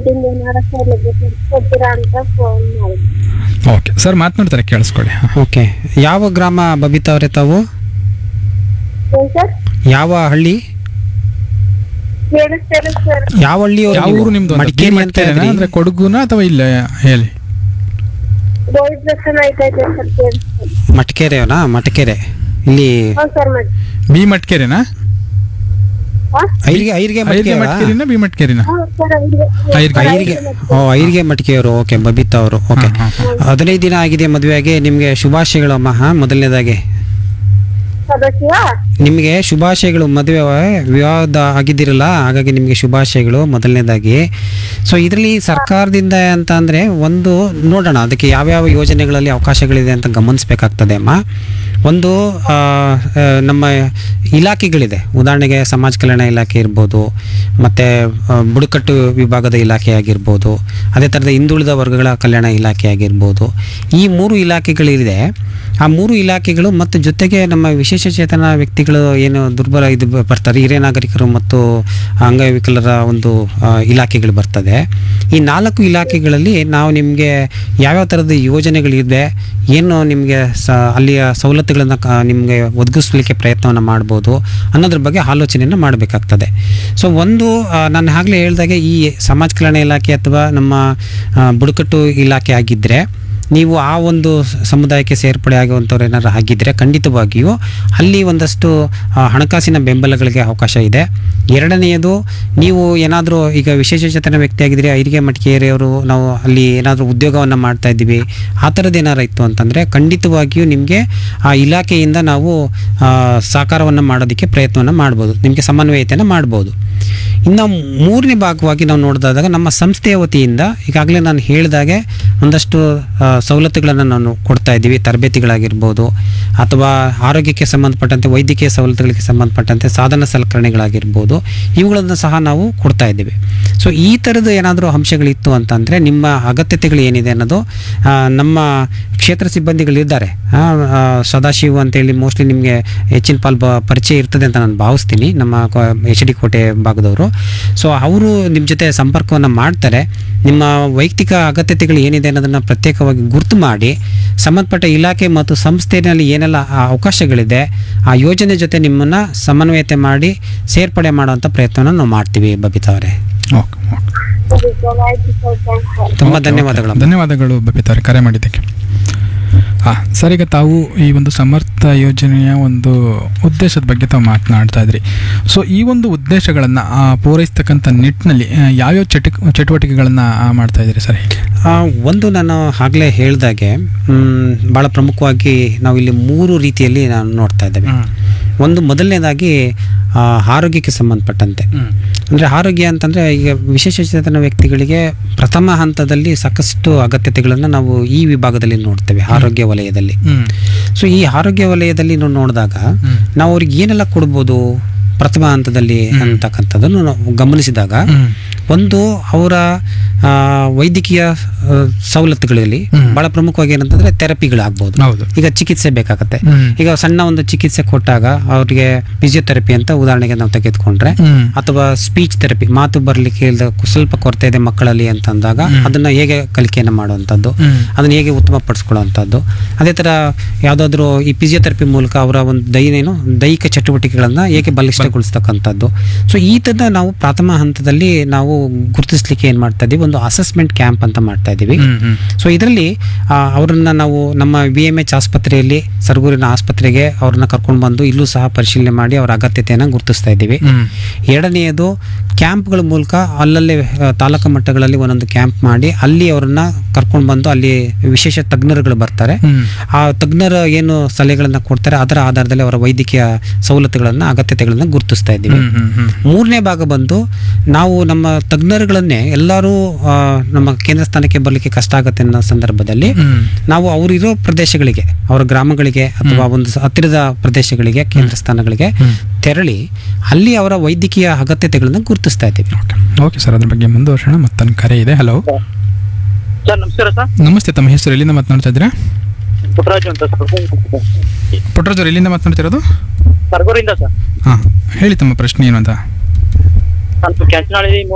ಇಂದ ಏನಾರ ಸೌಲಭ್ಯ ಕೊಡ್ತೀರಾ ಅಂತ ಫೋನ್ ಮಾಡಿದ್ವಿ ಓಕೆ ಸರ್ ಮಾತನಾಡ್ತಾರೆ ಕೇಳಿಸ್ಕೊಳ್ಳಿ ಹಾಂ ಓಕೆ ಯಾವ ಗ್ರಾಮ ಬಬಿತಾ ಅವರೇ ತಾವು ಏನ್ ಸರ್ ಯಾವ ಹಳ್ಳಿ ಕೇಳಿಸ್ತಾರೆ ಸರ್ ಯಾವ ಹಳ್ಳಿ ಯಾವ ಊರು ನಿಮ್ದು ಅಂತ? ಮಡಿಕೇರಿ ಬಿ ಅಂತ ಮಡಿಕೇರಿನಾ? ಹೇಳಿದ್ರಿ. ಅಂದ್ರೆ ಕೊಡಗುನಾ ಅಥವಾ ಇಲ್ಲ ಹೇಳಿ ರೋಹಿತ್ ದರ್ಶನ ಆಯ್ತೈತೆ ಸರ್ ಕೇಳಿಸ್ತಾರೆ ಮಟ್ಕೆರೆಯವನಾ ಮಟ್ಕೆರೆ ಇಲ್ಲಿ ಹ್ಞೂ ಸರ್ ಮಾಡಿ ಬಿ ಮಟ್ಕೇರಿನಾ ಹಾ ಐರಿಗೆ ಐರಿಗೆ ಐರ್ಗೆ ಮಟ್ಕೆರೆಯವರಾ? ಮಟ್ಕೇರಿನಾ ಬಿ ಮಟ್ಕೇರಿನಾ ಹ್ಞೂ ಸರ್ ಐದು ಐರ್ಗೆ. ಐರಿಗೆ ಓ ಐರಿಗೆ ಮಟ್ಕೆಯವರು ಓಕೆ ಬಬಿತಾ ಅವರು ಓಕೆ ಹಾಂ, ಹಾಂ, ಹದಿನೈದು ದಿನ ಆಗಿದೆ ಮದುವೆಯಾಗಿ ನಿಮಗೆ ಶುಭಾಶಯಗಳಮ್ಮ ಹಾ ಮೊದಲನೇದಾಗಿ ಸದಸ್ಯ ನಿಮಗೆ ಶುಭಾಶಯಗಳು ಮದುವೆ ವಿವಾಹ ಆಗಿದ್ದಿರಲ್ಲ ಹಾಗಾಗಿ ನಿಮಗೆ ಶುಭಾಶಯಗಳು ಮೊದಲನೇದಾಗಿ ಸೊ ಇದರಲ್ಲಿ ಸರ್ಕಾರದಿಂದ ಅಂತ ಅಂದರೆ ಒಂದು ನೋಡೋಣ ಅದಕ್ಕೆ ಯಾವ್ಯಾವ ಯೋಜನೆಗಳಲ್ಲಿ ಅವಕಾಶಗಳಿದೆ ಅಂತ ಗಮನಿಸಬೇಕಾಗ್ತದೆ ಅಮ್ಮ ಒಂದು ಆ, ಆ, ನಮ್ಮ ಇಲಾಖೆಗಳಿದೆ ಉದಾಹರಣೆಗೆ ಸಮಾಜ ಕಲ್ಯಾಣ ಇಲಾಖೆ ಇರ್ಬೋದು ಮತ್ತು ಬುಡಕಟ್ಟು ವಿಭಾಗದ ಇಲಾಖೆ ಆಗಿರ್ಬೋದು ಅದೇ ಥರದ ಹಿಂದುಳಿದ ವರ್ಗಗಳ ಕಲ್ಯಾಣ ಇಲಾಖೆ ಆಗಿರ್ಬೋದು ಈ ಮೂರು ಇಲಾಖೆಗಳಿದೆ ಆ ಮೂರು ಇಲಾಖೆಗಳು ಮತ್ತು ಜೊತೆಗೆ ನಮ್ಮ ವಿಶೇಷ ಚೇತನ ವ್ಯಕ್ತಿಗಳು ಏನು ದುರ್ಬಲ ಇದು ಬ- ಬರ್ತಾರೆ ಹಿರಿಯ ನಾಗರಿಕರು ಮತ್ತು ಅಂಗವಿಕಲರ ಒಂದು ಆ, ಇಲಾಖೆಗಳು ಬರ್ತದೆ ಈ ನಾಲ್ಕು ಇಲಾಖೆಗಳಲ್ಲಿ ನಾವು ನಿಮಗೆ ಯಾವ್ಯಾವ ಥರದ ಯೋಜನೆಗಳಿದೆ ಏನು ನಿಮಗೆ ಸ ಅಲ್ಲಿಯ ಸವಲತ್ತುಗಳನ್ನು ಕ ನಿಮಗೆ ಒದಗಿಸ್ಲಿಕ್ಕೆ ಪ್ರಯತ್ನವನ್ನು ಮಾಡ್ಬೋದು ಅನ್ನೋದ್ರ ಬಗ್ಗೆ ಆಲೋಚನೆಯನ್ನು ಮಾಡಬೇಕಾಗ್ತದೆ ಸೊ ಒಂದು ಆ, ನಾನು ಆಗಲೇ ಹೇಳಿದಾಗೆ ಈ ಸಮಾಜ ಕಲ್ಯಾಣ ಇಲಾಖೆ ಅಥವಾ ನಮ್ಮ ಆ, ಬುಡಕಟ್ಟು ಇಲಾಖೆ ಆಗಿದ್ದರೆ ನೀವು ಆ ಒಂದು ಸ- ಸಮುದಾಯಕ್ಕೆ ಸೇರ್ಪಡೆ ಆಗುವಂಥವ್ರು ಏನಾರು ಆಗಿದ್ದರೆ ಖಂಡಿತವಾಗಿಯೂ ಅಲ್ಲಿ ಒಂದಷ್ಟು ಆ, ಹಣಕಾಸಿನ ಬೆಂಬಲಗಳಿಗೆ ಅವಕಾಶ ಇದೆ ಎರಡನೆಯದು ನೀವು ಏನಾದರೂ ಈಗ ವಿಶೇಷಚೇತನ ವ್ಯಕ್ತಿ ಆಗಿದ್ರೆ ಐರಿಗೆ ಮಟಿಕೇರಿಯವರು ನಾವು ಅಲ್ಲಿ ಏನಾದರೂ ಉದ್ಯೋಗವನ್ನು ಮಾಡ್ತಾ ಇದ್ದೀವಿ ಆ ಥರದ್ದು ಏನಾರು ಇತ್ತು ಅಂತಂದರೆ ಖಂಡಿತವಾಗಿಯೂ ನಿಮಗೆ ಆ ಇಲಾಖೆಯಿಂದ ನಾವು ಆ, ಸಹಕಾರವನ್ನು ಮಾಡೋದಕ್ಕೆ ಪ್ರಯತ್ನವನ್ನು ಮಾಡ್ಬೋದು ನಿಮಗೆ ಸಮನ್ವಯತೆಯನ್ನು ಮಾಡ್ಬೋದು ಇನ್ನು ಮೂರನೇ ಭಾಗವಾಗಿ ನಾವು ನೋಡಿದಾಗ ನಮ್ಮ ಸಂಸ್ಥೆಯ ವತಿಯಿಂದ ಈಗಾಗಲೇ ನಾನು ಹೇಳಿದಾಗೆ ಒಂದಷ್ಟು ಆ, ಸವಲತ್ತುಗಳನ್ನು ನಾನು ಕೊಡ್ತಾ ಇದ್ದೀವಿ ತರಬೇತಿಗಳಾಗಿರ್ಬೋದು ಅಥವಾ ಆರೋಗ್ಯಕ್ಕೆ ಸಂಬಂಧಪಟ್ಟಂತೆ ವೈದ್ಯಕೀಯ ಸವಲತ್ತುಗಳಿಗೆ ಸಂಬಂಧಪಟ್ಟಂತೆ ಸಾಧನ ಸಲಕರಣೆಗಳಾಗಿರ್ಬೋದು ಇವುಗಳನ್ನು ಸಹ ನಾವು ಕೊಡ್ತಾ ಇದ್ದೀವಿ ಸೊ ಈ ಥರದ ಏನಾದರೂ ಅಂಶಗಳಿತ್ತು ಅಂತಂದರೆ ನಿಮ್ಮ ಅಗತ್ಯತೆಗಳು ಏನಿದೆ ಅನ್ನೋದು ಆ, ನಮ್ಮ ಕ್ಷೇತ್ರ ಸಿಬ್ಬಂದಿಗಳಿದ್ದಾರೆ ಆ, ಆ, ಸದಾಶಿವ ಅಂತೇಳಿ ಮೋಸ್ಟ್ಲಿ ನಿಮಗೆ ಹೆಚ್ಚಿನ ಪಾಲ್ ಬ ಪರಿಚಯ ಇರ್ತದೆ ಅಂತ ನಾನು ಭಾವಿಸ್ತೀನಿ ನಮ್ಮ ಎಚ್ ಡಿ ಕೋಟೆ ಭಾಗದವರು ಸೊ ಅವರು ನಿಮ್ಮ ಜೊತೆ ಸಂಪರ್ಕವನ್ನು ಮಾಡ್ತಾರೆ ನಿಮ್ಮ ವೈಯಕ್ತಿಕ ಅಗತ್ಯತೆಗಳು ಏನಿದೆ ಅನ್ನೋದನ್ನು ಪ್ರತ್ಯೇಕವಾಗಿ ಗುರ್ತು ಮಾಡಿ ಸಂಬಂಧಪಟ್ಟ ಇಲಾಖೆ ಮತ್ತು ಸಂಸ್ಥೆಯಲ್ಲಿ ಏನೆಲ್ಲ ಆ ಅವಕಾಶಗಳಿದೆ ಆ ಯೋಜನೆ ಜೊತೆ ನಿಮ್ಮನ್ನು ಸಮನ್ವಯತೆ ಮಾಡಿ ಸೇರ್ಪಡೆ ಮಾಡುವಂಥ ಪ್ರಯತ್ನವನ್ನು ನಾವು ಮಾಡ್ತೀವಿ ಬಬಿತಾ ಅವರೇ ಓಕೆ ಓಕೆ ಸರಿ ಸರ್ ಆಯ್ತು ಸರ್ ಥ್ಯಾಂಕ್ಸ್ ತುಂಬ ಓಕೆ, ಧನ್ಯವಾದಗಳು ಓಕೆ. ಧನ್ಯವಾದಗಳು ಬಬಿತಾ ಅವರೇ ಕರೆ ಮಾಡಿದ್ದಕ್ಕೆ ಹಾಂ ಸರ್ ಈಗ ತಾವು ಈ ಒಂದು ಸಮರ್ಥ ಯೋಜನೆಯ ಒಂದು ಉದ್ದೇಶದ ಬಗ್ಗೆ ತಾವು ಮಾತನಾಡ್ತಾ ಇದ್ರಿ ಸೊ ಈ ಒಂದು ಉದ್ದೇಶಗಳನ್ನು ಪೂರೈಸ್ತಕ್ಕಂಥ ನಿಟ್ಟಿನಲ್ಲಿ ಆ, ಯಾವ್ಯಾವ ಚಟ ಚಟುವಟಿಕೆಗಳನ್ನು ಮಾಡ್ತಾ ಇದ್ದೀರಿ ಸರ್ ಆ, ಒಂದು ನಾನು ಆಗಲೇ ಹೇಳ್ದಾಗೆ ಭಾಳ ಪ್ರಮುಖವಾಗಿ ನಾವು ಇಲ್ಲಿ ಮೂರು ರೀತಿಯಲ್ಲಿ ನಾನು ನೋಡ್ತಾ ಇದ್ದೇವೆ ಒಂದು ಮೊದಲನೇದಾಗಿ ಆ, ಆರೋಗ್ಯಕ್ಕೆ ಸಂಬಂಧಪಟ್ಟಂತೆ ಅಂದರೆ ಆರೋಗ್ಯ ಅಂತಂದರೆ ಈಗ ವಿಶೇಷಚೇತನ ವ್ಯಕ್ತಿಗಳಿಗೆ ಪ್ರಥಮ ಹಂತದಲ್ಲಿ ಸಾಕಷ್ಟು ಅಗತ್ಯತೆಗಳನ್ನು ನಾವು ಈ ವಿಭಾಗದಲ್ಲಿ ನೋಡ್ತೇವೆ ಆರೋಗ್ಯ ವಲಯದಲ್ಲಿ ಸೊ ಈ ಆರೋಗ್ಯ ವಲಯದಲ್ಲಿ ನಾವು ನೋಡಿದಾಗ ನಾವು ಅವ್ರಿಗೆ ಏನೆಲ್ಲ ಕೊಡ್ಬೋದು ಪ್ರಥಮ ಹಂತದಲ್ಲಿ ಅಂತಕ್ಕಂಥದ್ದನ್ನು ನಾವು ಗಮನಿಸಿದಾಗ ಒಂದು ಅವರ ಆ, ವೈದ್ಯಕೀಯ ಆ, ಸವಲತ್ತುಗಳಲ್ಲಿ ಹ್ಮ್. ಬಹಳ ಪ್ರಮುಖವಾಗಿ ಏನಂತಂದ್ರೆ ಥೆರಪಿಗಳಾಗ್ಬೋದು ಹೌದು ಈಗ ಚಿಕಿತ್ಸೆ ಬೇಕಾಗತ್ತೆ ಹ್ಮ್. ಈಗ ಸಣ್ಣ ಒಂದು ಚಿಕಿತ್ಸೆ ಕೊಟ್ಟಾಗ ಅವರಿಗೆ ಫಿಸಿಯೋಥೆರಪಿ ಅಂತ ಉದಾಹರಣೆಗೆ ನಾವು ತೆಗೆದುಕೊಂಡ್ರೆ ಹ್ಮ್. ಅಥವಾ ಸ್ಪೀಚ್ ಥೆರಪಿ ಮಾತು ಬರಲಿಕ್ಕೆ ಇಲ್ದ ಸ್ವಲ್ಪ ಕೊರತೆ ಇದೆ ಮಕ್ಕಳಲ್ಲಿ ಅಂತ ಅಂದಾಗ ಹ್ಮ್. ಅದನ್ನ ಹೇಗೆ ಕಲಿಕೆಯನ್ನು ಮಾಡುವಂಥದ್ದು ಹ್ಮ್. ಅದನ್ನ ಹೇಗೆ ಉತ್ತಮಪಡಿಸ್ಕೊಳ್ಳುವಂಥದ್ದು ಅದೇ ಥರ ಯಾವುದಾದ್ರೂ ಈ ಫಿಸಿಯೋಥೆರಪಿ ಮೂಲಕ ಅವರ ಒಂದು ದೈನೇನು ದೈಹಿಕ ಚಟುವಟಿಕೆಗಳನ್ನು ಹೇಗೆ ಬಲಿಷ್ಠಗೊಳಿಸ್ತಕ್ಕಂಥದ್ದು ಸೊ ಈ ಥರದ ನಾವು ಪ್ರಾಥಮ ಹಂತದಲ್ಲಿ ನಾವು ಗುರುತಿಸ್ಲಿಕ್ಕೆ ಏನು ಮಾಡ್ತಾ ಇದ್ದೀವಿ ಒಂದು ಅಸೆಸ್ಮೆಂಟ್ ಕ್ಯಾಂಪ್ ಅಂತ ಮಾಡ್ತಾ ಇದ್ದೀವಿ ಹ್ಮ್, ಹ್ಮ್. ಸೊ ಇದರಲ್ಲಿ ಅವರನ್ನ ನಾವು ನಮ್ಮ ವಿ ಎಮ್ ಎಚ್ ಆಸ್ಪತ್ರೆಯಲ್ಲಿ ಸರಗೂರಿನ ಆಸ್ಪತ್ರೆಗೆ ಅವ್ರನ್ನ ಕರ್ಕೊಂಡು ಬಂದು ಇಲ್ಲೂ ಸಹ ಪರಿಶೀಲನೆ ಮಾಡಿ ಅವರ ಅಗತ್ಯತೆಯನ್ನು ಗುರುತಿಸ್ತಾ ಇದ್ದೀವಿ ಹ್ಮ್. ಎರಡನೆಯದು ಕ್ಯಾಂಪ್ಗಳ ಮೂಲಕ ಅಲ್ಲಲ್ಲೇ ಆ, ತಾಲೂಕು ಮಟ್ಟಗಳಲ್ಲಿ ಒಂದೊಂದು ಕ್ಯಾಂಪ್ ಮಾಡಿ ಅಲ್ಲಿ ಅವರನ್ನ ಕರ್ಕೊಂಡು ಬಂದು ಅಲ್ಲಿ ವಿಶೇಷ ತಜ್ಞರುಗಳು ಬರ್ತಾರೆ ಹ್ಮ್. ಆ ತಜ್ಞರ ಏನು ಸಲಹೆಗಳನ್ನು ಕೊಡ್ತಾರೆ ಅದರ ಆಧಾರದಲ್ಲಿ ಅವರ ವೈದ್ಯಕೀಯ ಸವಲತ್ತುಗಳನ್ನು ಅಗತ್ಯತೆಗಳನ್ನು ಗುರುತಿಸ್ತಾ ಇದ್ದೀವಿ ಹ್ಮ್, ಹ್ಮ್, ಹ್ಮ್. ಮೂರನೇ ಭಾಗ ಬಂದು ನಾವು ನಮ್ಮ ತಜ್ಞರುಗಳನ್ನೇ ಎಲ್ಲರೂ ಆ, ನಮ್ಮ ಕೇಂದ್ರ ಸ್ಥಾನಕ್ಕೆ ಬರಲಿಕ್ಕೆ ಕಷ್ಟ ಆಗುತ್ತೆ ಅನ್ನೋ ಸಂದರ್ಭದಲ್ಲಿ ಹ್ಮ್. ನಾವು ಅವರಿರೋ ಪ್ರದೇಶಗಳಿಗೆ ಅವರ ಗ್ರಾಮಗಳಿಗೆ ಅಥವಾ ಒಂದು ಸ- ಹತ್ತಿರದ ಪ್ರದೇಶಗಳಿಗೆ ಕೇಂದ್ರ ಸ್ಥಾನಗಳಿಗೆ ಹ್ಮ್. ತೆರಳಿ ಅಲ್ಲಿ ಅವರ ವೈದ್ಯಕೀಯ ಅಗತ್ಯತೆಗಳನ್ನು ಗುರುತಿಸ್ತಾ ಇದ್ದೀವಿ ಓಕೆ ಓಕೆ ಸರ್ ಅದ್ರ ಬಗ್ಗೆ ಮುಂದುವರ್ಸೋಣ ಮತ್ತೊಂದು ಕರೆ ಇದೆ ಹಲೋ ಸರ್ ನಮಸ್ಕಾರ ಸರ್ ನಮಸ್ತೆ ತಮ್ಮ ಹೆಸರು ಎಲ್ಲಿಂದ ಮಾತನಾಡ್ತಾ ಇದ್ದೀರಾ ಪುಟ್ಟರಾಜು ಅಂತ ಸರ್ ಪುಟ್ಟರಾಜ್ ಅವ್ರು ಎಲ್ಲಿಂದ ಮಾತನಾಡ್ತಿರೋದು ಸರ್ಗೂರಿಂದ ಸರ್ ಹಾಂ ಹೇಳಿ ತಮ್ಮ ಪ್ರಶ್ನೆ ಏನು ಅಂತ ನಾನು ಕ್ಯಾಂಚನಹಳ್ಳಿ